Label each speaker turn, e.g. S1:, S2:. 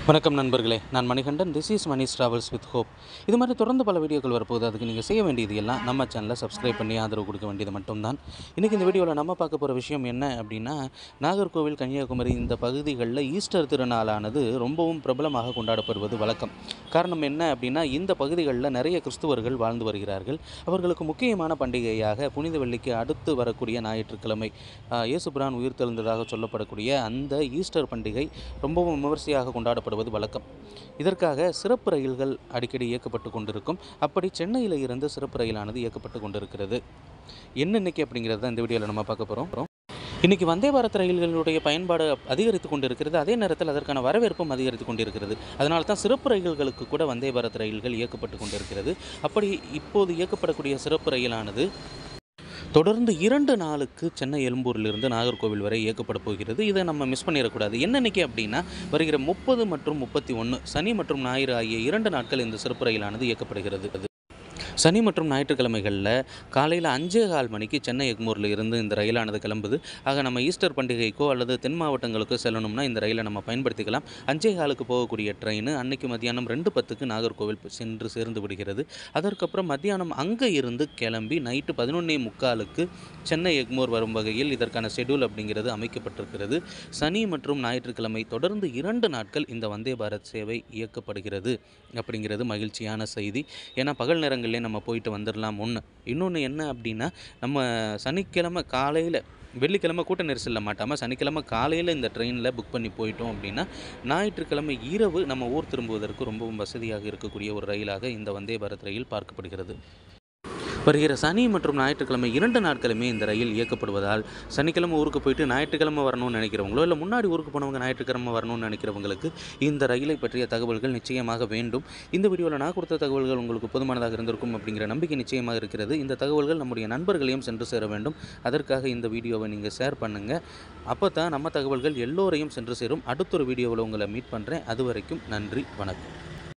S1: வணக்கம் நண்பர்களே நான் Manikandan this is Mani travels with hope இது மாதிரி தொடர்ந்து பல வீடியோக்கள் வரப்போகுது அதுக்கு நீங்கள் செய்ய வேண்டியது எல்லாம் நம்ம சேனலை சப்ஸ்கிரைப் பண்ணி ஆதரவு கொடுக்க வேண்டியது மட்டும்தான் இன்றைக்கி இந்த வீடியோவில் நம்ம பார்க்க போகிற விஷயம் என்ன அப்படின்னா நாகர்கோவில் கன்னியாகுமரி இந்த பகுதிகளில் ஈஸ்டர் திருநாளானது ரொம்பவும் பிரபலமாக கொண்டாடப்படுவது வழக்கம் காரணம் என்ன அப்படின்னா இந்த பகுதிகளில் நிறைய கிறிஸ்துவர்கள் வாழ்ந்து வருகிறார்கள் அவர்களுக்கு முக்கியமான பண்டிகையாக புனித வெள்ளிக்கு அடுத்து வரக்கூடிய ஞாயிற்றுக்கிழமை ஆஹ், இயேசுபிரான் உயிர்த்தெழுந்ததாக சொல்லப்படக்கூடிய அந்த ஈஸ்டர் பண்டிகை ரொம்பவும் விமரிசையாக கொண்டாடப்படுவது வழக்கம் இதற்காக சிறப்பு ரயில்கள் அடிக்கடி இயக்கப்பட்டு கொண்டிருக்கும் அப்படி சென்னையில் இருந்து சிறப்பு ரயிலானது இயக்கப்பட்டு கொண்டிருக்கிறது என்ன இன்னைக்கு அப்படிங்கிறது தான் இந்த வீடியோவில் நம்ம பார்க்க போகிறோம் இன்றைக்கி வந்தே பாரத் ரயில்களுடைய பயன்பாடு அதிகரித்து கொண்டிருக்கிறது அதே நேரத்தில் அதற்கான வரவேற்பும் அதிகரித்து கொண்டிருக்கிறது அதனால தான் சிறப்பு ரயில்களுக்கு கூட வந்தே பாரத் ரயில்கள் இயக்கப்பட்டு கொண்டிருக்கிறது அப்படி இப்போது இயக்கப்படக்கூடிய சிறப்பு ரயிலானது தொடர்ந்து இரண்டு நாளுக்கு சென்னை எழும்பூரிலிருந்து நாகர்கோவில் வரை இயக்கப்பட போகிறது இதை நம்ம மிஸ் பண்ணிடக்கூடாது என்னன்னைக்கு அப்படின்னா வருகிற முப்பது மற்றும் முப்பத்தி ஒன்று சனி மற்றும் ஞாயிறு ஆகிய இரண்டு நாட்கள் இந்த சிறப்பு ரயிலானது இயக்கப்படுகிறது சனி மற்றும் ஞாயிற்றுக்கிழமைகளில் காலையில் அஞ்சே கால் மணிக்கு சென்னை எக்மூரில் இருந்து இந்த ரயிலானது கிளம்புது ஆக நம்ம ஈஸ்டர் பண்டிகைக்கோ அல்லது தென் மாவட்டங்களுக்கோ செல்லணும்னா இந்த ரயிலை நம்ம பயன்படுத்திக்கலாம் அஞ்சே காலுக்கு போகக்கூடிய ட்ரெயின் அன்னைக்கு மத்தியானம் ரெண்டு பத்துக்கு நாகர்கோவில் சென்று சேர்ந்து விடுகிறது அதற்கப்புறம் மத்தியானம் அங்கே இருந்து கிளம்பி நைட்டு பதினொன்னே முக்காலுக்கு சென்னை எக்மோர் வரும் வகையில் இதற்கான ஷெட்யூல் அப்படிங்கிறது அமைக்கப்பட்டிருக்கிறது சனி மற்றும் ஞாயிற்றுக்கிழமை தொடர்ந்து இரண்டு நாட்கள் இந்த வந்தே பாரத் சேவை இயக்கப்படுகிறது அப்படிங்கிறது மகிழ்ச்சியான செய்தி ஏன்னா பகல் நேரங்களிலே நம்ம போயிட்டு வந்துடலாம் ஒன்று இன்னொன்று என்ன அப்படின்னா நம்ம சனிக்கிழமை காலையில் வெள்ளிக்கிழமை கூட்ட நெரிசலில் மாட்டாமல் சனிக்கிழமை காலையில் இந்த ட்ரெயினில் புக் பண்ணி போயிட்டோம் அப்படின்னா ஞாயிற்றுக்கிழமை இரவு நம்ம ஊர் திரும்புவதற்கு ரொம்பவும் வசதியாக இருக்கக்கூடிய ஒரு ரயிலாக இந்த வந்தே பாரத் ரயில் பார்க்கப்படுகிறது வருகிற சனி மற்றும் ஞாயிற்றுக்கிழமை இரண்டு நாட்களுமே இந்த ரயில் இயக்கப்படுவதால் சனிக்கிழமை ஊருக்கு போயிட்டு ஞாயிற்றுக்கிழமை வரணும்னு நினைக்கிறவங்களோ இல்லை முன்னாடி ஊருக்கு போனவங்க ஞாயிற்றுக்கிழமை வரணும்னு நினைக்கிறவங்களுக்கு இந்த ரயிலை பற்றிய தகவல்கள் நிச்சயமாக வேண்டும் இந்த வீடியோவில் நான் கொடுத்த தகவல்கள் உங்களுக்கு போதுமானதாக இருந்திருக்கும் அப்படிங்கிற நம்பிக்கை நிச்சயமாக இருக்கிறது இந்த தகவல்கள் நம்முடைய நண்பர்களையும் சென்று சேர வேண்டும் அதற்காக இந்த வீடியோவை நீங்கள் ஷேர் பண்ணுங்கள் அப்போ தான் நம்ம தகவல்கள் எல்லோரையும் சென்று சேரும் அடுத்த ஒரு வீடியோவில் உங்களை மீட் பண்ணுறேன் அது வரைக்கும் நன்றி வணக்கம்